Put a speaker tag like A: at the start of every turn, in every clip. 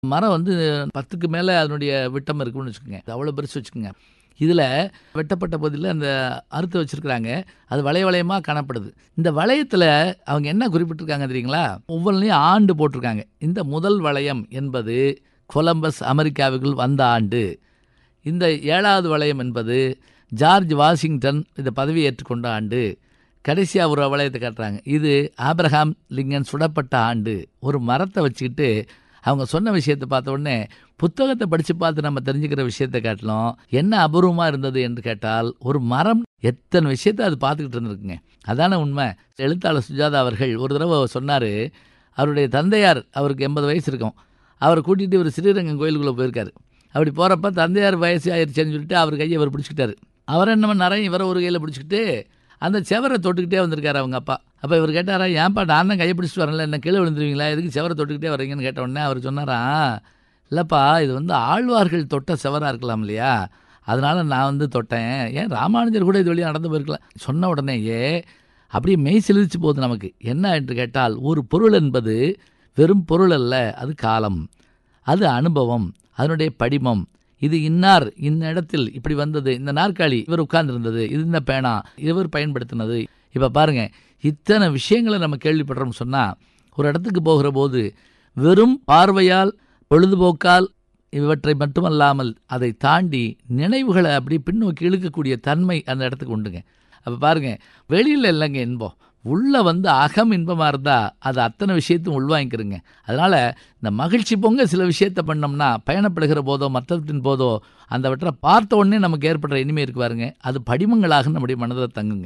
A: மரம் வந்து பத்துக்கு மேலே அதனுடைய விட்டம் இருக்குன்னு வச்சுக்கோங்க அது அவ்வளோ பெருசு வச்சுக்கோங்க இதில் வெட்டப்பட்ட பகுதியில் அந்த அறுத்து வச்சுருக்குறாங்க அது வளைய வளையமாக காணப்படுது இந்த வளையத்தில் அவங்க என்ன குறிப்பிட்டிருக்காங்க தெரியுங்களா ஒவ்வொன்றையும் ஆண்டு போட்டிருக்காங்க இந்த முதல் வளையம் என்பது கொலம்பஸ் அமெரிக்காவுக்குள் வந்த ஆண்டு இந்த ஏழாவது வளையம் என்பது ஜார்ஜ் வாஷிங்டன் இந்த பதவி ஏற்றுக்கொண்ட ஆண்டு கடைசியாக ஒரு வளையத்தை காட்டுறாங்க இது ஆப்ரஹாம் லிங்கன் சுடப்பட்ட ஆண்டு ஒரு மரத்தை வச்சுக்கிட்டு அவங்க சொன்ன விஷயத்தை பார்த்த உடனே புத்தகத்தை படித்து பார்த்து நம்ம தெரிஞ்சுக்கிற விஷயத்தை காட்டிலும் என்ன அபூர்வமாக இருந்தது என்று கேட்டால் ஒரு மரம் எத்தனை விஷயத்தை அது பார்த்துக்கிட்டு இருந்திருக்குங்க அதான உண்மை எழுத்தாளர் சுஜாதா அவர்கள் ஒரு தடவை சொன்னார் அவருடைய தந்தையார் அவருக்கு எண்பது வயசு இருக்கும் அவரை கூட்டிகிட்டு ஒரு ஸ்ரீரங்கம் கோயிலுக்குள்ளே போயிருக்காரு அப்படி போகிறப்ப தந்தையார் வயசு ஆயிடுச்சுன்னு சொல்லிட்டு அவர் கையை அவர் பிடிச்சிக்கிட்டாரு அவர் என்ன பண்ணாரா இவரை ஒரு கையில் பிடிச்சிக்கிட்டு அந்த செவரை தொட்டுக்கிட்டே வந்திருக்காரு அவங்க அப்பா அப்போ இவர் கேட்டாரா ஏன்ப்பா நான் தான் கையை பிடிச்சிட்டு வரல என்ன கீழே விழுந்துருவீங்களா எதுக்கு செவரை தொட்டுக்கிட்டே வரீங்கன்னு கேட்ட உடனே அவர் சொன்னாரா இல்லைப்பா இது வந்து ஆழ்வார்கள் தொட்ட செவராக இருக்கலாம் இல்லையா அதனால் நான் வந்து தொட்டேன் ஏன் ராமானுஜர் கூட இது வழியாக நடந்து போயிருக்கலாம் சொன்ன உடனேயே அப்படியே மெய் சிலிர்ச்சு போகுது நமக்கு என்ன என்று கேட்டால் ஒரு பொருள் என்பது வெறும் பொருள் அல்ல அது காலம் அது அனுபவம் அதனுடைய படிமம் இது இன்னார் இந்த இடத்தில் இப்படி வந்தது இந்த நாற்காலி இவர் உட்கார்ந்துருந்தது இது இந்த பேனா இவர் பயன்படுத்தினது இப்போ பாருங்க இத்தனை விஷயங்களை நம்ம கேள்விப்படுறோம் சொன்னால் ஒரு இடத்துக்கு போகிற போது வெறும் பார்வையால் பொழுதுபோக்கால் இவற்றை மட்டுமல்லாமல் அதை தாண்டி நினைவுகளை அப்படி பின்னோக்கி இழுக்கக்கூடிய தன்மை அந்த இடத்துக்கு உண்டுங்க அப்போ பாருங்க வெளியில் இல்லைங்க இன்பம் உள்ளே வந்து அகம் இன்பமாக இருந்தால் அது அத்தனை விஷயத்தையும் உள்வாங்கிக்கிறங்க அதனால் இந்த மகிழ்ச்சி பொங்க சில விஷயத்தை பண்ணோம்னா பயணப்படுகிற போதோ மற்றத்தின் போதோ அந்த வற்றை பார்த்த உடனே நமக்கு ஏற்படுற இனிமை இருக்கு பாருங்க அது படிமங்களாக நம்முடைய மனதில் தங்குங்க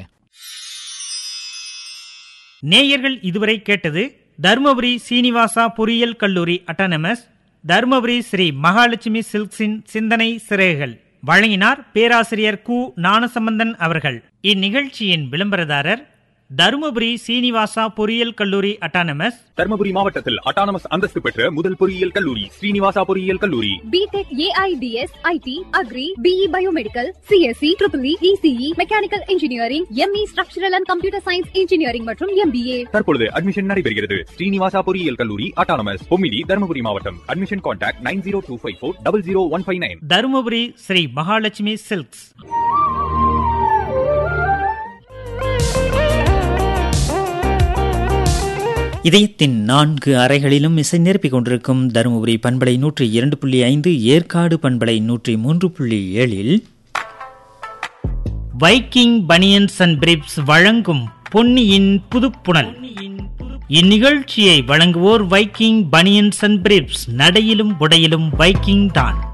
B: நேயர்கள் இதுவரை கேட்டது தருமபுரி சீனிவாசா பொறியியல் கல்லூரி அட்டானமஸ் தருமபுரி ஸ்ரீ மகாலட்சுமி சில்க்ஸின் சிந்தனை சிறைகள் வழங்கினார் பேராசிரியர் கு ஞானசம்பந்தன் அவர்கள் இந்நிகழ்ச்சியின் விளம்பரதாரர் தருமபுரி சீனிவாசா பொறியியல் கல்லூரி அட்டானமஸ்
C: தர்மபுரி மாவட்டத்தில் அட்டானமஸ் அந்தஸ்து பெற்ற முதல் பொறியியல் கல்லூரி ஸ்ரீனிவாசா பொறியியல் கல்லூரி
D: B Tech AIDS IT agri BE biomedical CSE triple ECE mechanical engineering ME structural and computer science engineering மற்றும் எம்பிஏ
C: தற்பொழுது அட்மிஷன் நடைபெறுகிறது ஸ்ரீனிவாசா பொறியியல் கல்லூரி அட்டானமஸ் பொமிடி தர்மபுரி மாவட்டம் admission contact nine zero two five four double zero one five nine
B: Dharmapuri Sri Mahalakshmi Silks இதயத்தின் நான்கு அறைகளிலும் இசை நிரப்பிக் கொண்டிருக்கும் தருமபுரி பண்பலை நூற்றி இரண்டு புள்ளி ஐந்து ஏற்காடு பண்பலை நூற்றி மூன்று புள்ளி ஏழில் வைக்கிங் பனியன்ஸ் அண்ட் பிரிப்ஸ் வழங்கும் பொன்னியின் புதுப்புணல் இந்நிகழ்ச்சியை வழங்குவோர் வைக்கிங் பனியன்ஸ் அண்ட் பிரிப்ஸ் நடையிலும் உடையிலும் வைக்கிங் தான்